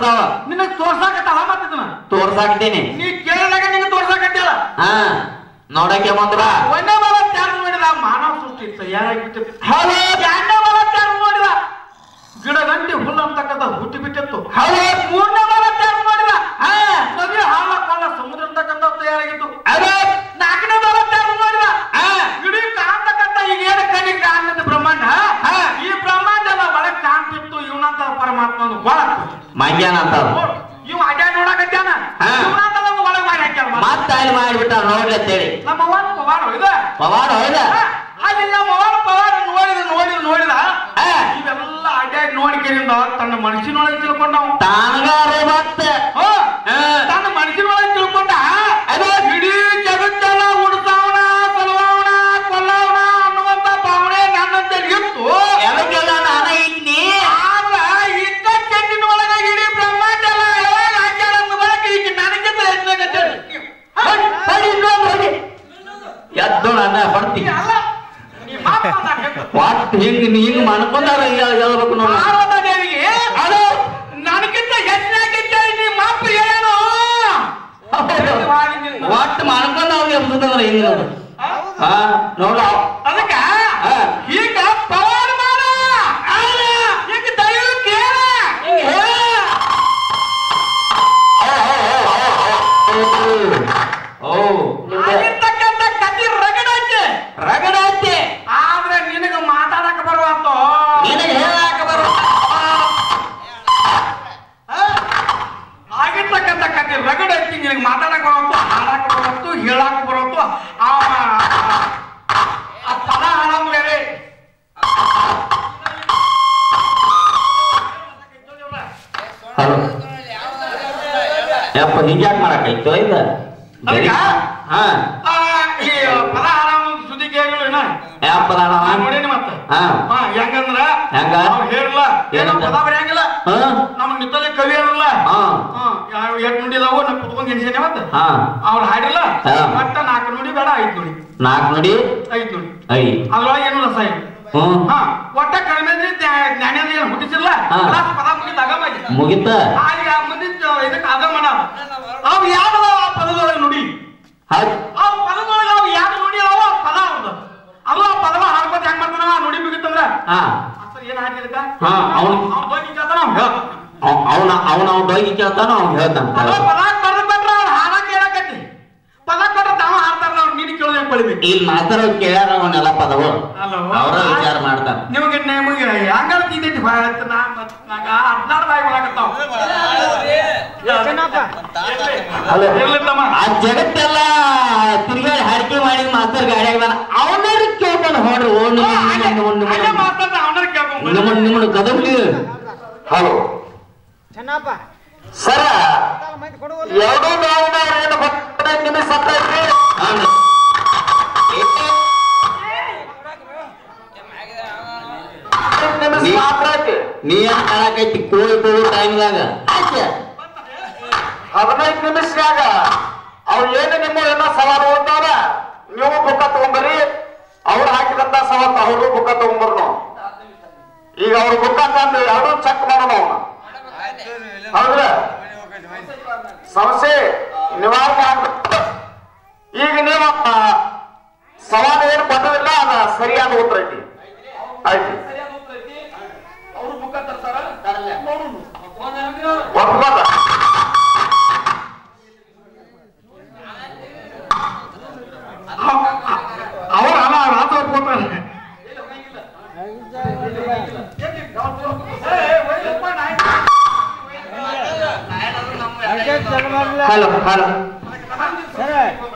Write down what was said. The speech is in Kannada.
ತೋರ್ಸಕತ್ತಾವ ನಿನಗ್ ತೋರ್ಸಾಕತ್ತಾಳ ಮತ್ತಿದನ ತೋರ್ಸಾಕ್ತೀನಿ ನೀ ಕೇಳಿದಾಗ ನಿನಗೆ ತೋರ್ಸಾಕತ್ತಿಲ್ಲ ಹಾ ನೋಡಕ್ಕೆ ಬಂದ್ರ ಒಂದೇ ಬಲ ತ್ಯಾಗ ನೋಡಿದ ಮಾನವ ಸೃಷ್ಟಿ ತಯಾರಾಗಿಬಿಟ್ಟಿತ್ತು ಹೌದು ಎರಡನೇ ಬಲ ತ್ಯಾಗ ನೋಡಿದ ಗಿಡ ಗಂಟಿ ಹುಲ್ಲು ಅಂತಕ್ಕಂಥ ಹುಟ್ಟಿ ಬಿಟ್ಟಿತ್ತು ಹೌದು ಮೂರನೇ ಬಲ ತ್ಯಾಗ ನೋಡಿದ ಹಾ, ನದಿ ಹಾಲ ಕೊಳ್ಳ ಸಮುದ್ರ ಅಂತಕ್ಕಂಥ ತಯಾರಾಗಿತ್ತು ಹೌದು ನಾಲ್ಕನೇ ಬಲ ತ್ಯಾಗ ನೋಡಿದ ಹಾ. ಇಡೀ ಕಾಣ್ತಕ್ಕಂಥ ಈಗ ಏನು ಕಣ್ಣಿಗೆ ಕಾಣ್ತದೆ ಬ್ರಹ್ಮಾಂಡ ಹಾ. ಈ ಬ್ರಹ್ಮಾಂಡ ಎಲ್ಲ ಒಳಗ್ ಕಾಣ್ತಿತ್ತು ಇವನಂತ ಪರಮಾತ್ಮ ಒಳಗ್ ಮಂಗ್ಯಾನ ಅಂತ ಇವ್ ಅಡ್ಯಾಡ್ ನೋಡಕತ್ಯಾನ ಹಾ. ಇವನಂತ ನಮ್ಗೆ ಒಳಗ್ ಮಾಡಿ ಹಾಕ್ಯಾರ ಮತ್ತ ಅಲ್ಲಿ ಮಾಡಿಬಿಟ್ಟ ನೋಡ್ಲಿ ಅಂತೇಳಿ ನಮ್ಮ ಅವ್ವನ ಪವಾಡ ಇದು ಪವಾಡ ಹೊಯ್ದ ಅಲ್ಲಿ ನಮ್ಮ ಅವನ ಪವಾಡ ನೋಡಿದ ನೋಡಿದ ನೋಡಿದ ಹಾ. ಇವೆಲ್ಲ ಅಡ್ಡಾಡಿ ನೋಡಿಕೆಯಿಂದ ತನ್ನ ಮನಸ್ಸಿನೊಳಗೆ ತಿಳ್ಕೊಂಡವ ತಾನಗಾರು ಮತ್ತೆ ಹೋ, ಹಾ. ತನ್ನ ಮನಸ್ಸಿನೊಳಗೆ ತಿಳ್ಕೊಂಡ ಅದು ಇಡೀ ಜಗತ್ತೆಲ್ಲ ಉಡ್ತಾವಣ ಕೊಲ್ಲವಣ ಕೊಲ್ಲವಣ ಅನ್ನುವಂತ ಭಾವನೆ ನನ್ನಂತಲ್ಲಿ ಇತ್ತು ಎದಕ್ಕೆಲ್ಲ ನಾನ ಇಟ್ನಿ ಆದ್ರ ಇದ್ದ ಚೆಂಡಿನ ಒಳಗೆ ಇಡೀ ಬ್ರಹ್ಮಾಂಡ ಎಲ್ಲ ಯಾವಾಗ ಹಾಕ್ಯಾರ ಅಂದ ಬಳಿಕ ಈಗ ನನಗಿಂತ ಹೆಚ್ಚಾಗತ್ತೆ ಸರಿ ಇನ್ನೊಂದು ಹೊಡಿ. ಎದ್ದು ನನ್ನ ಹೊಡ್ತಿ ಒಟ್ಟು ಹಿಂಗ್ ನೀ ಹಿಂಗ್ ಮನ್ಕೊಂಡಾರ ಹೇಳ್ಬೇಕು ನೋಡ ಪಾರ್ವತ ದೇವಿಗೆ ಅದು ನನಗಿಂತ ಹೆಚ್ಚಾಗಿದ್ದ ನೀ ಮಾಪು ಹೇಳೇನು ಒಟ್ಟು ಮನ್ಕೊಂಡ ಅವ್ರಿಗೆ ಎಬ್ಸದಂದ್ರ ಹಿಂಗ್ ನೋಡು ಹಾ ನೋಡ ಅದಕ್ಕ ಹಾ. ಈಗ ಪವಾಡ ಮಾಡ ಈಗ ದಯವು ಕೇಳ ಓ ಆಗಿರ್ತಕ್ಕಂಥ ಕತಿ ರಗಡೈತೆ ರಗಡಾಯ್ತಿ ಆದ್ರೆ ನಿನಗ ಮಾತಾಡಕ ಬರುವತ್ತು ನಿನಗೆ ಹೇಳಾಕ ಬರೋ ಆಗಿರ್ತಕ್ಕಂಥ ಕತಿ ರಗಡೈತಿ ನಿನಗೆ ಮಾತಾಡಕ ಬರುವತ್ತು ಹಾಡಾಕ ಬರುವತ್ತು ಹೇಳಾಕ ಬರುವತ್ತು ಆ ಆ ಪದ ಹಾಡಂಗ್ಲೇ ಹಲೋ ಯಪ್ಪ ಹಿಂಗ್ಯಾಕ್ ಮಾಡಾಕೈತೋ ಇದ ಅದಕ್ಕ? ಹಾ ಆ, ಈ ಪದ ಹಾಡಂಗ್ ಸುದ್ದಿ ಕೇಳಿಲ್ಲ ಯಪ್ಪ ನಾನು ನಾನ್ ನೋಡೇನಿ ಮತ್ತ ಹಾ ಹಾ ಹೆಂಗಂದ್ರ ಹೆಂಗ? ಅವ್ರು ಹೇಳಿಲ್ಲ ಏನೋ ಏನಂತ? ಪದ ಬರೆಯಂಗಿಲ್ಲ ಹಾ ನಮ್ಮ ನಿತ್ತಲ್ಲಿ ಕವಿ ಅಲ್ಲ ಹಾ ಹಾ ಯಾವ ಎಟ್ ನುಡಿದಾವು ನಾ ಕುತ್ಕೊಂಡ್ ಎನ್ಸೇನೆ ಮತ್ತ ಹಾ ಅವ್ರು ಹಾಡಿಲ್ಲ ಹಾ. ಮತ್ತ ನಾಲ್ಕು ನುಡಿ ಬೇಡ ಐದ್ ನುಡಿ ನಾಲ್ಕು ನೋಡಿ ಐದ್ ನುಡಿ ಐ ಅದ್ರೊಳಗೆ ಏನು ರಸ ಇಲ್ಲ ಹ್ಮ್ ಹಾ ಒಟ್ಟ ಕಡಿಮೆ ಅಂದ್ರೆ ಜ್ಞಾನೇಂದ್ರ ಏನು ಹುಟ್ಟಿಸಿಲ್ಲ ಹಾ. ಕ್ಲಾಸ್ ಪದ ಮುಗಿದ ಅಗಮಾಗಿ ಮುಗಿತ ಆಗ ಮುಂದಿನ ಇದಕ್ಕೆ ಆಗಮನ ಅವ್ ಯಾವ್ದು ಆ ಪದದೊಳಗೆ ನುಡಿ ಹೌದ್ ಆ ಪದದೊಳಗೆ ಅವ್ ಯಾವ್ದು ನುಡಿ ಅದಾವ ಆ ಪದ ಅವ್ರದ್ದು ಅದು ಆ ಪದವ ಹಾಡ್ಕೊತ ಹೆಂಗ್ ಮಾಡ್ತಾನ ಆ ನುಡಿ ಮುಗಿತಂದ್ರ ಹಾ ಅಸಲ್ ಏನ್ ಹಾಕಿದಕ್ಕ ಹಾ, ಅವ್ನು- ಅವ್ನ್ ಹೋಗಿ ಕೇಳ್ತಾನ ಅವ್ನ್ ಹೇಳ್. ಅವನ ಅವನ ಅವ್ನ ಡೊಯ್ಗಿ ಕೇಳ್ತಾನ ಅವ್ನು ಹೇಳ್ತಾನ ಪದ ಪದ ಬರ್ದ್ ಬಿಟ್ರ ಅವ್ರ್ ಹಾಡ ಕೇಳಕತ್ತಿ ಪದ ಕೊಟ್ರ ತಾವ ಹಾಡ್ತಾರ ಅವ್ರು ನೀನು ಕೇಳೋದ್ ಹೆಂಗ್ ಬಳಿಬೇಕು ಇಲ್ಲಿ ಮಾತಾಡ ಕೇಳ್ಯಾರ ಅವನ್ನೆಲ್ಲ ಪದವು ಅಲ್ಲವಾ? ಅವರ ವಿಚಾರ ಮಾಡ್ತಾರ ನಿಮಗೆ ನಿಮಗೆ ಹಂಗಾರ ತಿಂದೈತಿ ಭಾಳ ಆಯ್ತು ನಾ ಮತ್ತ್ ನಂಗ ಹದಿನಾರು ಬಾಯಿ ಒಳಗತ್ತಾವ ಹಲೋ ಇರ್ಲಿಲ್ಲಮ್ಮ. ಆ ಜಗತ್ತೆಲ್ಲ ತಿರುಗಾಡಿ ಹಾಡಿಕೆ ಮಾಡಿ ಮಾಸ್ತರ್ ಗಾಡಿ ಆಗ್ದಾನ ಅವನಾರ ಕೇಳ್ತಾನ ಹೊಡ್ರಿ ಓ ನಿಮ್ಮ ಅಲ್ಲೇ- ನಿಮ್ಮ ನಿಮ್ಮ ಅಲ್ಲೇ ಮಾತಾಡ್ದ ಅವನರ ಕೇಳ್ಕೊಂಡ್ ನಿಮ್ಮ ನಿಮ್ಮ ಕದಮ್ಲಿ ಹಲೋ ಚೆನ್ನಪ್ಪ ಸರ ಮಂದಿ ಕೊಡುವ ಎರಡೂ ನಾವು ಏನು ಹದಿನೈದು ನಿಮಿಷ ಸತ್ತೈತಿ ನೀ ಏನ್ ಕಾಣಕೈತಿ ಕೋಳಿ ಕೋಳಿ ಟೈಮ್ದಾಗ ಹದಿನೈದು ನಿಮಿಷನ್ಯಾಗ ಅವ್ರು ಏನು ನಿಮ್ಮ ಏನೋ ಸವಾಲು ಓದ್ತಾರ ನೀವು ಬುಕ್ಕ ತಗೊಂಬರಿ ಅವ್ರು ಹಾಕಿದಂತ ಸವಾಲು ಅವರು ಬುಕ್ಕ ತಗೊಂಬರ್ನು ಈಗ ಅವ್ರ ಬುಕ್ಕ ತಂದು ಎರಡು ಚೆಕ್ ಮಾಡೋಣ ಅವನು ಹೌದ್ರ ಸಮಸ್ಯೆ ನಿವಾರಣೆ ಆಗ್ಬೇಕು ಈಗ ನೀವು ಆ, ಸವಾಲು ಏನು ಕೊಟ್ಟಿಲ್ಲ ಅದ ಸರಿಯಾದ ಉತ್ತರ ಐತಿ ಆಯ್ತು ಅವ್ರು ಬುಕ್ಕ ತರ್ತಾರ ನೋಡುನು. ಒಪ್ಕೋದ ಅವ್ರ ಅಲ್ಲ ರಾತ ಒಪ್ಕೊತಾರ ಅರ್ಜೆಂಟ್ ಚೆಲ್ ಮಾಡಲ್ಲ ಹಲೋ ಹಲೋ ಸರ್